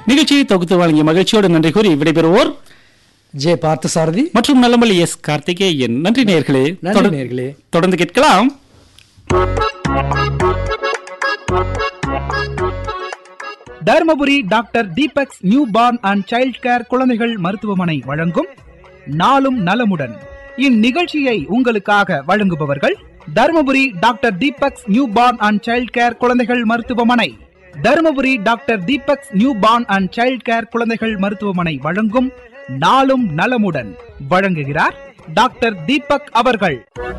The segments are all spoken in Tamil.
நிகழ்ச்சியை தொகுத்து வழங்கிய மகிழ்ச்சியோடு நன்றி கூறி விடைபெறுவோர் ஜே பார்த்தசாரதி மற்றும் நல்லமல்லி எஸ் கார்த்திகேயன் நன்றி நேயர்களே நன்றி தொடர்- நேர்களே தொடர்ந்து கேட்கலாம் Dharmapuri doctor Deepak's new born and child care குழந்தைகள் மருத்துவமனை வழங்கும் நாளும் நலமுடன் இந்நிகழ்ச்சியை உங்களுக்காக வழங்குபவர்கள் Dharmapuri doctor Deepak's new born and child care குழந்தைகள் மருத்துவமனை Dharmapuri doctor Deepak's new born and child care குழந்தைகள் மருத்துவமனை வழங்கும் நாளும் நலமுடன் வழங்குகிறார் டாக்டர் தீபக் அவர்கள்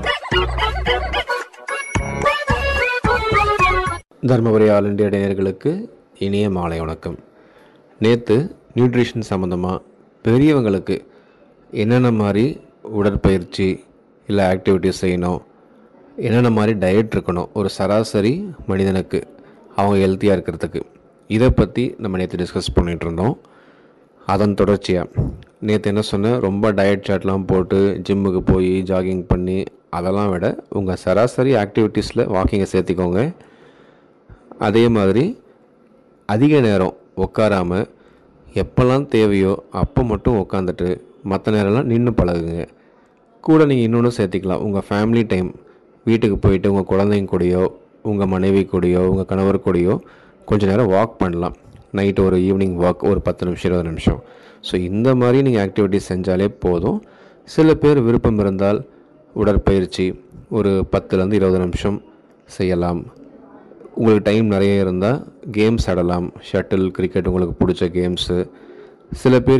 தர்மபுரி ஆல் இண்டியா நேயர்களுக்கு இனிய மாலை வணக்கம் நேற்று நியூட்ரிஷன் சம்மந்தமாக பெரியவங்களுக்கு என்னென்ன மாதிரி உடற்பயிற்சி இல்லை ஆக்டிவிட்டிஸ் செய்யணும் என்னென்ன மாதிரி டயட் இருக்கணும் ஒரு சராசரி மனிதனுக்கு அவங்க ஹெல்த்தியாக இருக்கிறதுக்கு இதை பற்றி நம்ம நேற்று டிஸ்கஸ் பண்ணிகிட்டு இருந்தோம் அதன் தொடர்ச்சியாக நேற்று என்ன சொன்னேன் ரொம்ப டயட் சார்ட்லாம் போட்டு ஜிம்முக்கு போய் ஜாகிங் பண்ணி அதெல்லாம் விட உங்கள் சராசரி ஆக்டிவிட்டீஸில் வாக்கிங்கை சேர்த்திக்கோங்க அதே மாதிரி அதிக நேரம் உட்காராம எப்போல்லாம் தேவையோ அப்போ மட்டும் உட்காந்துட்டு மற்ற நேரம்லாம் நின்று பழகுங்க கூட நீங்கள் இன்னொன்று சேர்த்திக்கலாம் உங்கள் ஃபேமிலி டைம் வீட்டுக்கு போயிட்டு உங்கள் குழந்தைங்க கூடயோ உங்கள் மனைவி கூடயோ உங்கள் கணவர் கூடயோ கொஞ்ச நேரம் வாக் பண்ணலாம் நைட்டு ஒரு ஈவினிங் வாக் ஒரு பத்து நிமிஷம் இருபது நிமிஷம் ஸோ இந்த மாதிரி நீங்கள் ஆக்டிவிட்டிஸ் செஞ்சாலே போதும் சில பேர் விருப்பம் இருந்தால் உடற்பயிற்சி ஒரு பத்துலேருந்து இருபது நிமிஷம் செய்யலாம் உங்களுக்கு டைம் நிறைய இருந்தால் கேம்ஸ் ஆடலாம் ஷட்டில் கிரிக்கெட் உங்களுக்கு பிடிச்ச கேம்ஸு சில பேர்